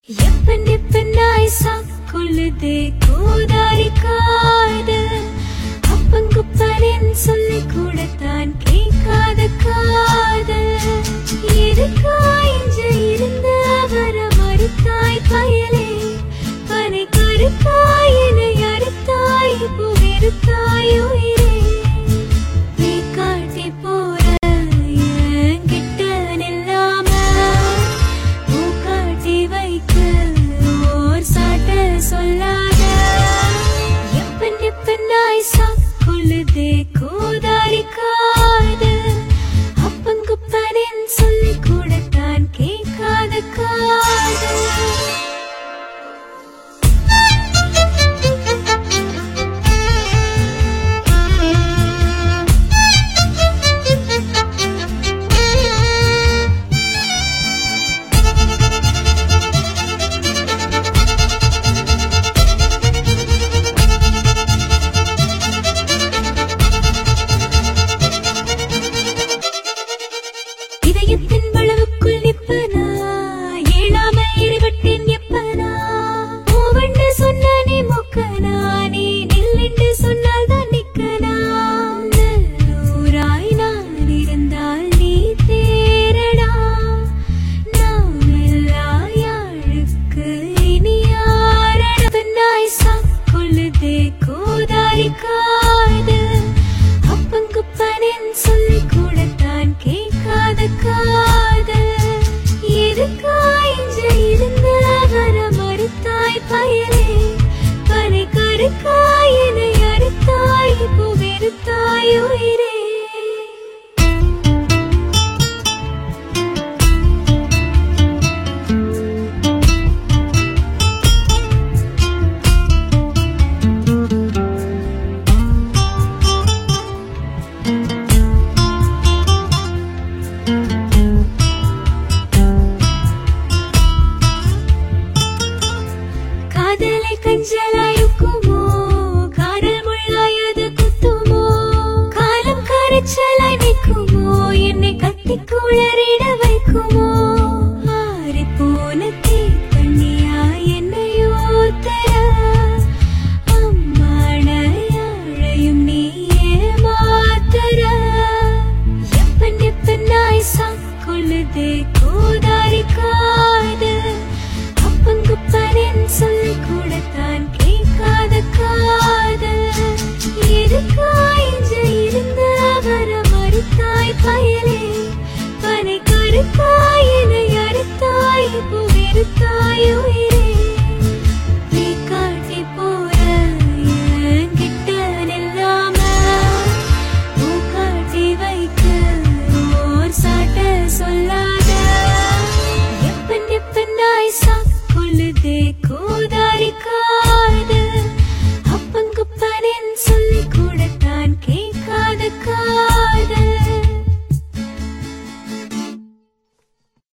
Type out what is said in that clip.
happen எப்பனாய் சாக்குள்ளுதே Kothari காதல் அப்பங்குப்பனின் சொல்லி கூட தான் கேட்காத காதல் எதுக்காய் இன்று இருந்த வர மறுத்தாய் பயலே பனை கருத்தாய் என்னை அறுத்தாய் இப்போ வெறுத்தாய் உயிரே நீ காட்டி போற என்கிட்ட நில்லாம பூ காட்டி வைக்க ஓர் சாட்ட சொல்லாத எப்பன் எப்பனாய் சாக்குள்ளுதே கோதாரி காதல் அப்பங்குப்பனின் சொல்லி கூட தான் கேட்காத காதல் இதயத்தின் வளவுக்குள் நிப்பனா ஏழாம இருவட்டின் எப்பனா பூவண்டு சொன்ன நீ முக்கனா நீ நில்லென்று சொன்னால் தான் நிக்கனா நல்லூராய் நான் இருந்தால் நீ தேரடா நாம் எல்லா யாழுக்கு இனி யாரட நாய் சாக்கொள்ளுதே கோதாரி காதல் அப்பங்குப்பனின் சொல்லி கூட தான் கேட்காத காதல் எதுக்காய் இன்று இருந்த வர மறுத்தாய் பயலே பனை கருக்காய் என்னை அறுத்தாய் இப்போ வெறுத்தாய் உயிரே காதலை கஞ்சலாயுக்குமோ காதல் முள்ளாயது குத்துமோ காலம் கரைச்சலாய் நிற்குமோ என்னை கட்டி குளறிட